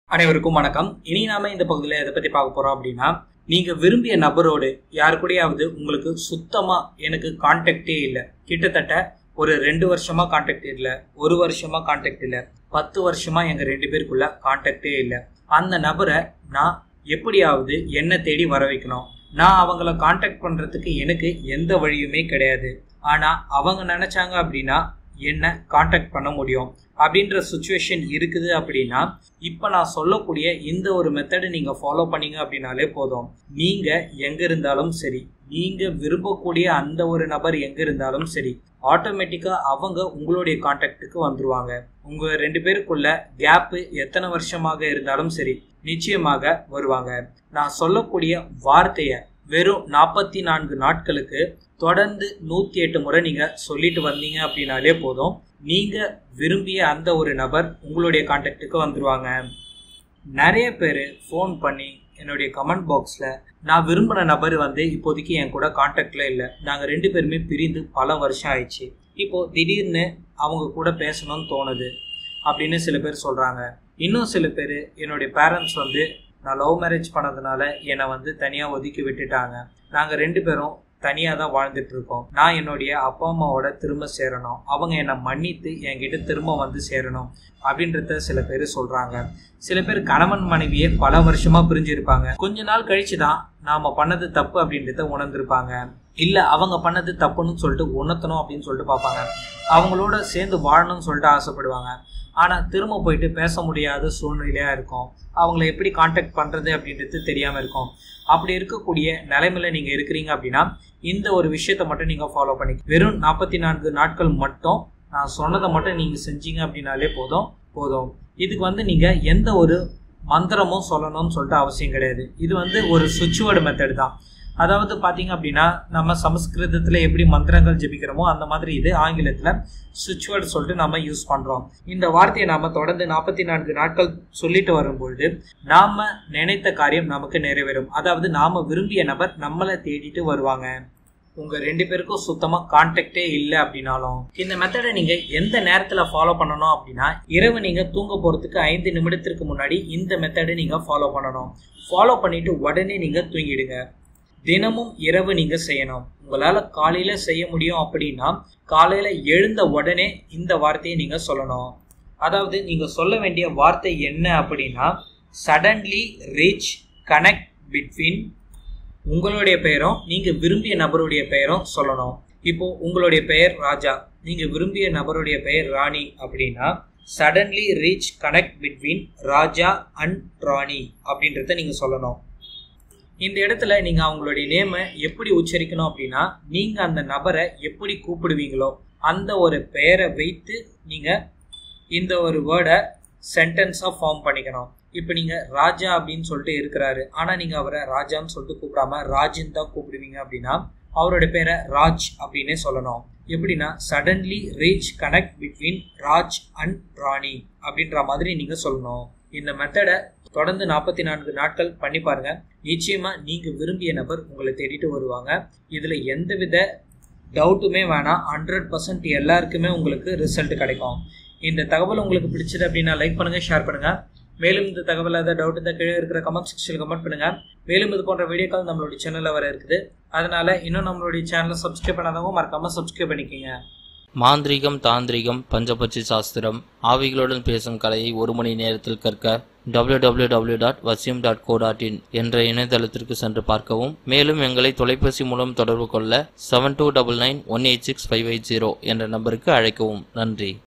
அனைவருக்கும் வணக்கம் இனி நாம இந்த பகுதியில் எதை பத்தி பார்க்க போறோம் அப்படின்னா நீங்க விரும்பிய நபரோடு யாரு கூடயாவது உங்களுக்கு சுத்தமா எனக்கு கான்டாக்டே இல்லை கிட்டத்தட்ட ஒரு ரெண்டு வருஷமா கான்டாக்ட் இல்லை ஒரு வருஷமா கான்டாக்ட் இல்லை பத்து வருஷமா எங்க ரெண்டு பேருக்குள்ள கான்டாக்டே இல்லை அந்த நபரை நான் எப்படியாவது என்ன தேடி வர வைக்கணும் நான் அவங்கள கான்டாக்ட் பண்றதுக்கு எனக்கு எந்த வழியுமே கிடையாது ஆனா அவங்க நினைச்சாங்க அப்படின்னா என்ன கான்டாக்ட் பண்ண முடியும் அப்படின்ற சுச்சுவேஷன் இருக்குது அப்படின்னா இப்போ நான் சொல்லக்கூடிய இந்த ஒரு மெத்தடை நீங்கள் ஃபாலோ பண்ணீங்க அப்படின்னாலே போதும் நீங்கள் எங்கே இருந்தாலும் சரி நீங்கள் விரும்பக்கூடிய அந்த ஒரு நபர் எங்கே இருந்தாலும் சரி ஆட்டோமேட்டிக்காக அவங்க உங்களுடைய கான்டாக்டுக்கு வந்துருவாங்க உங்கள் ரெண்டு பேருக்குள்ள கேப்பு எத்தனை வருஷமாக இருந்தாலும் சரி நிச்சயமாக வருவாங்க நான் சொல்லக்கூடிய வார்த்தையை வெறும் நாற்பத்தி நான்கு நாட்களுக்கு தொடர்ந்து நூற்றி எட்டு முறை நீங்கள் சொல்லிட்டு வந்தீங்க அப்படின்னாலே போதும் நீங்கள் விரும்பிய அந்த ஒரு நபர் உங்களுடைய கான்டாக்டுக்கு வந்துடுவாங்க நிறைய பேர் ஃபோன் பண்ணி என்னுடைய கமெண்ட் பாக்ஸில் நான் விரும்பின நபர் வந்து இப்போதைக்கு என் கூட கான்டாக்டில் இல்லை நாங்கள் ரெண்டு பேருமே பிரிந்து பல வருஷம் ஆயிடுச்சு இப்போது திடீர்னு அவங்க கூட பேசணும்னு தோணுது அப்படின்னு சில பேர் சொல்கிறாங்க இன்னும் சில பேர் என்னுடைய பேரண்ட்ஸ் வந்து நான் லவ் மேரேஜ் பண்ணதுனால என்னை வந்து தனியாக ஒதுக்கி விட்டுட்டாங்க நாங்கள் ரெண்டு பேரும் தனியாக தான் வாழ்ந்துட்டு இருக்கோம் நான் என்னுடைய அப்பா அம்மாவோட திரும்ப சேரணும் அவங்க என்னை மன்னித்து என்கிட்ட திரும்ப வந்து சேரணும் அப்படின்றத சில பேர் சொல்றாங்க சில பேர் கணவன் மனைவியே பல வருஷமா பிரிஞ்சிருப்பாங்க கொஞ்ச நாள் கழிச்சு தான் நாம பண்ணது தப்பு அப்படின்றத உணர்ந்திருப்பாங்க இல்ல அவங்க பண்ணது தப்புன்னு சொல்லிட்டு உணர்த்தணும் அப்படின்னு சொல்லிட்டு பார்ப்பாங்க அவங்களோட சேர்ந்து வாழணும்னு சொல்லிட்டு ஆசைப்படுவாங்க ஆனால் திரும்ப போயிட்டு பேச முடியாத சூழ்நிலையாக இருக்கும் அவங்கள எப்படி காண்டாக்ட் பண்ணுறது அப்படின்றது தெரியாமல் இருக்கும் அப்படி இருக்கக்கூடிய நிலைமையில நீங்கள் இருக்கிறீங்க அப்படின்னா இந்த ஒரு விஷயத்த மட்டும் நீங்கள் ஃபாலோ பண்ணி வெறும் நாற்பத்தி நான்கு நாட்கள் மட்டும் நான் சொன்னதை மட்டும் நீங்கள் செஞ்சீங்க அப்படின்னாலே போதும் போதும் இதுக்கு வந்து நீங்கள் எந்த ஒரு மந்திரமும் சொல்லணும்னு சொல்லிட்டு அவசியம் கிடையாது இது வந்து ஒரு சுவிட்ச்வேர்டு மெத்தட் தான் அதாவது பார்த்தீங்க அப்படின்னா நம்ம சமஸ்கிருதத்தில் எப்படி மந்திரங்கள் ஜெபிக்கிறோமோ அந்த மாதிரி இது ஆங்கிலத்தில் சுவிட்ச்வேர்டு சொல்லிட்டு நம்ம யூஸ் பண்ணுறோம் இந்த வார்த்தையை நாம் தொடர்ந்து நாற்பத்தி நான்கு நாட்கள் சொல்லிட்டு வரும்பொழுது நாம் நினைத்த காரியம் நமக்கு நிறைவேறும் அதாவது நாம் விரும்பிய நபர் நம்மளை தேடிட்டு வருவாங்க உங்க ரெண்டு பேருக்கும் சுத்தமா கான்டாக்டே இல்லை அப்படின்னாலும் இந்த மெத்தடை நீங்க எந்த நேரத்துல ஃபாலோ பண்ணணும் அப்படின்னா இரவு நீங்க தூங்க போறதுக்கு ஐந்து நிமிடத்திற்கு முன்னாடி இந்த மெத்தடை நீங்க ஃபாலோ பண்ணணும் ஃபாலோ பண்ணிட்டு உடனே நீங்க தூங்கிடுங்க தினமும் இரவு நீங்க செய்யணும் உங்களால காலையில செய்ய முடியும் அப்படின்னா காலையில எழுந்த உடனே இந்த வார்த்தையை நீங்க சொல்லணும் அதாவது நீங்க சொல்ல வேண்டிய வார்த்தை என்ன அப்படின்னா சடன்லி ரீச் கனெக்ட் பிட்வீன் உங்களுடைய பெயரும் நீங்க விரும்பிய நபருடைய பெயரும் சொல்லணும் இப்போ உங்களுடைய பெயர் ராஜா நீங்க விரும்பிய நபருடைய பெயர் ராணி அப்படின்னா suddenly reach connect between Raja and Rani அப்படின்றத நீங்க சொல்லணும் இந்த இடத்துல நீங்க அவங்களுடைய நேமை எப்படி உச்சரிக்கணும் அப்படின்னா நீங்க அந்த நபரை எப்படி கூப்பிடுவீங்களோ அந்த ஒரு பெயரை வைத்து நீங்க இந்த ஒரு வேர்டை சென்டென்ஸாக ஃபார்ம் பண்ணிக்கணும் இப்போ நீங்கள் ராஜா அப்படின்னு சொல்லிட்டு இருக்கிறாரு ஆனால் நீங்கள் அவரை ராஜான்னு சொல்லிட்டு கூப்பிடாம ராஜின் தான் கூப்பிடுவீங்க அப்படின்னா அவரோட பேரை ராஜ் அப்படின்னே சொல்லணும் எப்படின்னா suddenly reach connect between Raj and Rani அப்படின்ற மாதிரி நீங்கள் சொல்லணும் இந்த மெத்தடை தொடர்ந்து நாற்பத்தி நான்கு நாட்கள் பண்ணி பாருங்க நிச்சயமா நீங்க விரும்பிய நபர் உங்களை தேடிட்டு வருவாங்க இதுல எந்தவித டவுட்டுமே வேணாம் ஹண்ட்ரட் பர்சன்ட் எல்லாருக்குமே உங்களுக்கு ரிசல்ட் கிடைக்கும் இந்த தகவல் உங்களுக்கு பிடிச்சது அப்படின்னா லைக் பண்ணுங்க ஷேர் பண்ணுங்க மேலும் இந்த தகவல் ஏதாவது டவுட் இந்த கீழே இருக்கிற கமெண்ட் செக்ஷனில் கமெண்ட் பண்ணுங்க மேலும் இது போன்ற வீடியோக்கள் நம்மளுடைய சேனலில் வர இருக்குது அதனால இன்னும் நம்மளுடைய சேனலை சப்ஸ்கிரைப் பண்ணாதவங்க மறக்காம சப்ஸ்கிரைப் பண்ணிக்கோங்க மாந்திரீகம் தாந்திரிகம் பஞ்சபட்சி சாஸ்திரம் ஆவிகளுடன் பேசும் கலையை ஒரு மணி நேரத்தில் கற்க www.vasyam.co.in டாட் வசியம் டாட் கோ டாட் இன் என்ற இணையதளத்திற்கு சென்று பார்க்கவும் மேலும் எங்களை தொலைபேசி மூலம் தொடர்பு கொள்ள seven two double nine one eight six five eight zero என்ற நம்பருக்கு அழைக்கவும் நன்றி